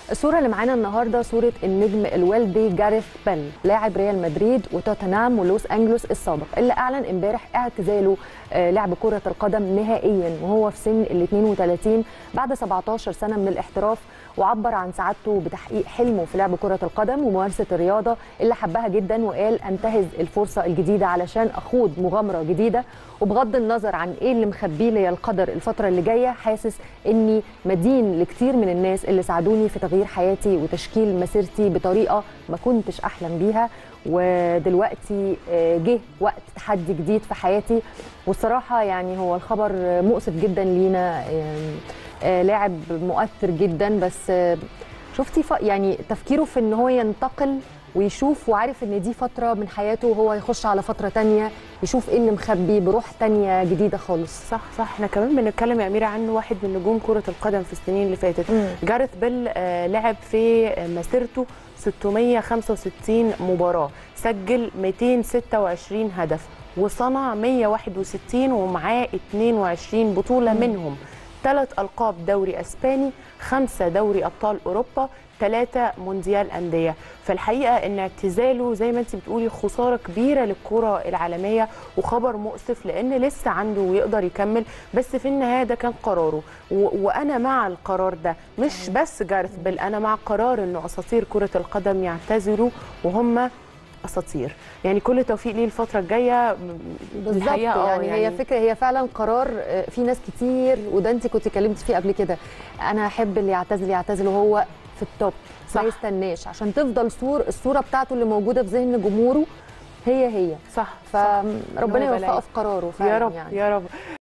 الصورة اللي معانا النهاردة صورة النجم الوالدي جاريث بيل لاعب ريال مدريد وتوتنهام ولوس أنجلوس السابق اللي أعلن امبارح اعتزاله آه، لعب كرة القدم نهائيا وهو في سن ال 32 بعد 17 سنة من الاحتراف وعبر عن سعادته بتحقيق حلمه في لعب كرة القدم وممارسة الرياضة اللي حبها جدا وقال انتهز الفرصة الجديدة علشان أخوض مغامرة جديدة وبغض النظر عن ايه اللي مخبيه لي القدر الفترة اللي جاية حاسس اني مدين لكتير من الناس اللي ساعدوني في تغيير حياتي وتشكيل مسيرتي بطريقة ما كنتش أحلم بيها ودلوقتي آه، جه وقت تحدي جديد في حياتي والصراحة يعني هو الخبر مؤسف جدا لينا آم، آه، لاعب مؤثر جدا بس آه، شفتي ف... يعني تفكيره في ان هو ينتقل ويشوف وعارف ان دي فتره من حياته وهو يخش على فتره تانية يشوف ايه اللي مخبي بروح تانية جديده خالص صح صح احنا كمان بنتكلم يا اميره عنه واحد من نجوم كره القدم في السنين اللي فاتت مم. جاريث بيل آه، لعب في مسيرته 665 مباراه سجل 226 هدف وصنع 161 ومعاه 22 بطوله منهم ثلاث القاب دوري اسباني خمسه دوري ابطال اوروبا ثلاثه مونديال انديه فالحقيقه ان اعتزاله زي ما انت بتقولي خساره كبيره للكره العالميه وخبر مؤسف لان لسه عنده ويقدر يكمل بس في النهايه ده كان قراره و... وانا مع القرار ده مش بس جارث بل انا مع قرار انه اساطير كره القدم يعتزلوا وهم اساطير يعني كل توفيق ليه الفتره الجايه بالظبط الحقيقة آه يعني, هي فكره هي فعلا قرار آه، في ناس كتير وده انت كنت اتكلمتي فيه قبل كده انا احب اللي يعتزل يعتزل وهو في التوب صح. ما يستناش عشان تفضل صور الصوره بتاعته اللي موجوده في ذهن جمهوره هي هي صح فربنا إن هو يبقى يوفقه لايق. في قراره فعلا يا رب يعني. يا رب